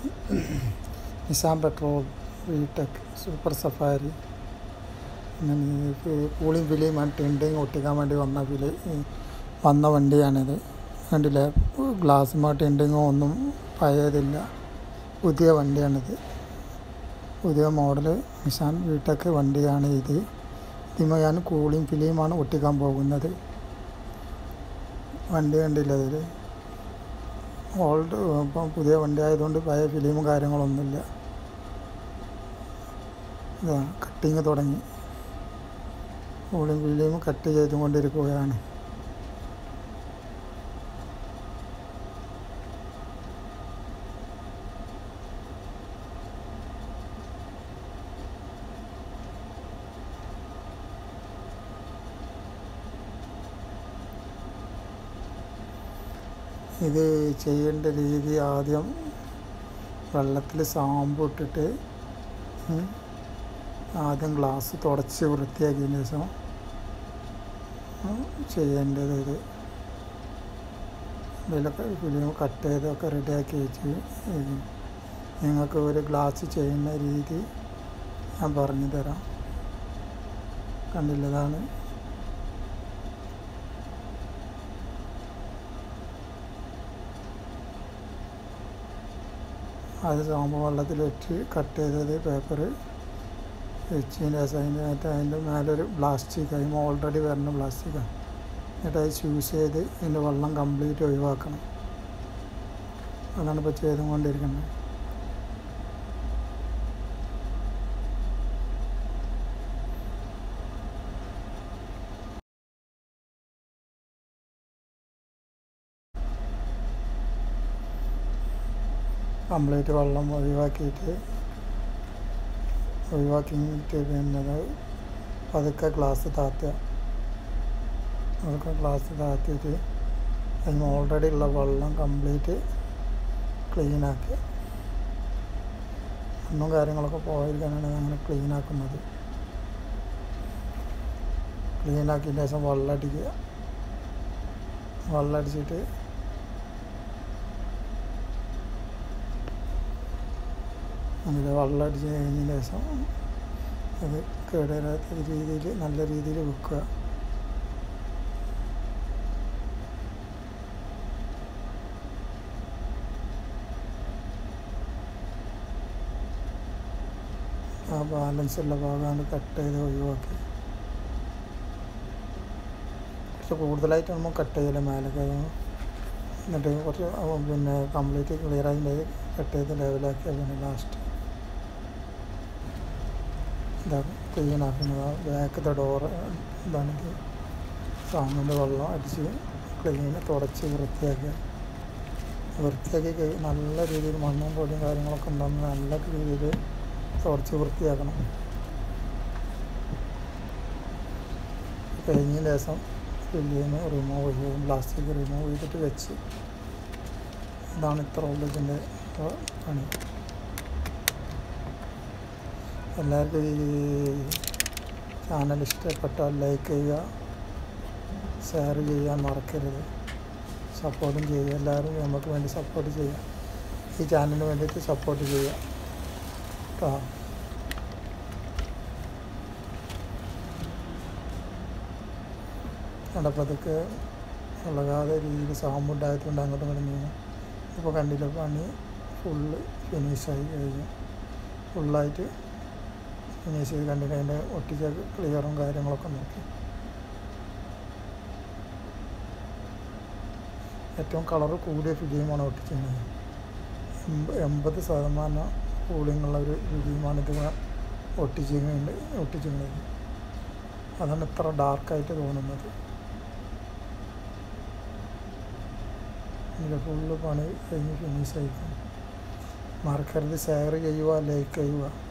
Nizam petrol വീടെക് super safari പിന്നെ cooling film tinting ഒട്ടിക്കാൻ വേണ്ടി വന്ന ഫിലി വന്ന വണ്ടിയാണിത് കണ്ടില്ലേ ഗ്ലാസ്സുമോ ടിൻഡിങ്ങോ ഒന്നും പഴയതില്ല പുതിയ വണ്ടിയാണിത് പുതിയ മോഡൽ നിസാൻ വീടെക് വണ്ടിയാണ് ഇത് ഇതിമ ഞാൻ കൂളിംഗ് ഫിലിമാണ് ഒട്ടിക്കാൻ പോകുന്നത് വണ്ടി കണ്ടില്ല ഇതിൽ ഓൾഡ് ഇപ്പം പുതിയ വണ്ടി ആയതുകൊണ്ട് പഴയ ഫിലിമും കാര്യങ്ങളൊന്നുമില്ല ഇതാ കട്ടിങ് തുടങ്ങി കൂളിംഗ് ഫിലിം കട്ട് ചെയ്തുകൊണ്ടിരിക്കുകയാണ് ഇത് ചെയ്യേണ്ട രീതി ആദ്യം വെള്ളത്തിൽ സാമ്പ് ഇട്ടിട്ട് ഉം, ആദ്യം ഗ്ലാസ് തുടച്ച് വൃത്തിയാക്കിയതിന് ശേഷം ഉം, ചെയ്യേണ്ടത് ഇത് ഇതിലൊക്കെ ഫിലിം കട്ട് ചെയ്തൊക്കെ റെഡിയാക്കി വെച്ച് ഉം, നിങ്ങൾക്ക് ഒരു ഗ്ലാസ് ചെയ്യുന്ന രീതി ഞാൻ പറഞ്ഞു തരാം കണ്ടില്ല ഇതാണ് അത് സാമ്പ് വെള്ളത്തിലിട്ട് കട്ട് ചെയ്തത് പേപ്പർ വെച്ചതിന് ശേഷം അതിൻ്റെ മറ്റേ അതിൻ്റെ മേലൊരു പ്ലാസ്റ്റിക് അതിന് ഓൾറെഡി വരുന്ന പ്ലാസ്റ്റിക്കാണ് എന്നിട്ട് അത് ചൂസ് ചെയ്ത് അതിൻ്റെ വെള്ളം കംപ്ലീറ്റ് ഒഴിവാക്കണം അതാണ് ഇപ്പോൾ ചെയ്തുകൊണ്ടിരിക്കുന്നത് കംപ്ലീറ്റ് വെള്ളം ഒഴിവാക്കിയിട്ട് ഒഴിവാക്കിയിട്ട് പിന്നെ അത് പതുക്കെ ഗ്ലാസ് താത്തുക പതുക്കെ ഗ്ലാസ് താത്തിയിട്ട് അതിന് ഓൾറെഡി ഉള്ള വെള്ളം കംപ്ലീറ്റ് ക്ലീനാക്കുക മണ്ണും കാര്യങ്ങളൊക്കെ പോയിരിക്കാനാണ് അങ്ങനെ ക്ലീനാക്കുന്നത് ക്ലീനാക്കിയതിന് ശേഷം വെള്ളം അടിക്കുക വെള്ളം അടിച്ചിട്ട് അങ്ങനെ വെള്ളം അടിച്ച് കഴിഞ്ഞതിന് ശേഷം അത് കേടുവരാത്ത രീതിയിൽ നല്ല രീതിയിൽ വെക്കുക ആ ബാലൻസ് ഉള്ള ഭാഗമാണ് കട്ട് ചെയ്ത് ഒഴിവാക്കി കുറച്ച് കൂടുതലായിട്ട് നമ്മൾ കട്ട് ചെയ്യില്ല മേലൊക്കെ എന്നിട്ട് കുറച്ച് അവ പിന്നെ കംപ്ലീറ്റ് ക്ലിയർ ആയി കട്ട് ചെയ്ത് ലെവലാക്കിയാൽ പിന്നെ ലാസ്റ്റ് ഇതാണ് ക്ലീൻ ആക്കുന്നത് ബാക്കത്തെ ഡോറ് ഇതാണെങ്കിൽ സാമിൻ്റെ വെള്ളം അടിച്ച് ക്ലീൻ തുടച്ച് വൃത്തിയാക്കുക വൃത്തിയാക്കി കഴി നല്ല രീതിയിൽ മണ്ണും പൊടിയും കാര്യങ്ങളൊക്കെ ഉണ്ടാകുന്ന നല്ല രീതിയിൽ തുടച്ച് വൃത്തിയാക്കണം കഴിഞ്ഞ ദിവസം ഫില്ലിന്ന് റിമൂവ് ചെയ്യും പ്ലാസ്റ്റിക് റിമൂവ് ചെയ്തിട്ട് വെച്ച് ഇതാണ് ഇത്ര ഉള്ളു ഇതിൻ്റെ പണി എല്ലാവർക്കും ഈ ചാനൽ ഇഷ്ടപ്പെട്ടാൽ ലൈക്ക് ചെയ്യുക ഷെയർ ചെയ്യാൻ മറക്കരുത് സപ്പോർട്ടും ചെയ്യുക എല്ലാവരും നമുക്ക് വേണ്ടി സപ്പോർട്ട് ചെയ്യുക ഈ ചാനലിന് വേണ്ടിയിട്ട് സപ്പോർട്ട് ചെയ്യുക കേട്ടോ നടപ്പതൊക്കെ ഇളകാതെ രീതിയിൽ സാമ്പുണ്ടായതുകൊണ്ട് അങ്ങോട്ടും ഇങ്ങോട്ടും നീങ്ങും ഇപ്പോൾ കണ്ടില്ല പണി ഫുള്ള് ഫിനിഷായി കഴിഞ്ഞു ഫുള്ളായിട്ട് ഫിനിഷ് ചെയ്ത് കണ്ടിട്ട് അതിൻ്റെ ഒട്ടിച്ച ക്ലിയറും കാര്യങ്ങളൊക്കെ നോക്കി ഏറ്റവും കളറ് കൂടിയ ഫിലിമാണ് ഒട്ടിച്ചിരുന്നത് എൺപ- എൺപത് ശതമാനം കൂളിങ്ങുള്ള ഒരു ഫിലിമാണ് ഇത് ഒട്ടിച്ചിട്ടുണ്ട് ഒട്ടിച്ചിരുന്നത് അതാണ് ഇത്ര ഡാർക്കായിട്ട് തോന്നുന്നത് ഇതിൻ്റെ ഫുള്ള് പണി കഴിഞ്ഞ് ഫിനിഷ് ആയിരിക്കും മറക്കരുത് ഷെയർ ചെയ്യുക ലൈക്ക് ചെയ്യുക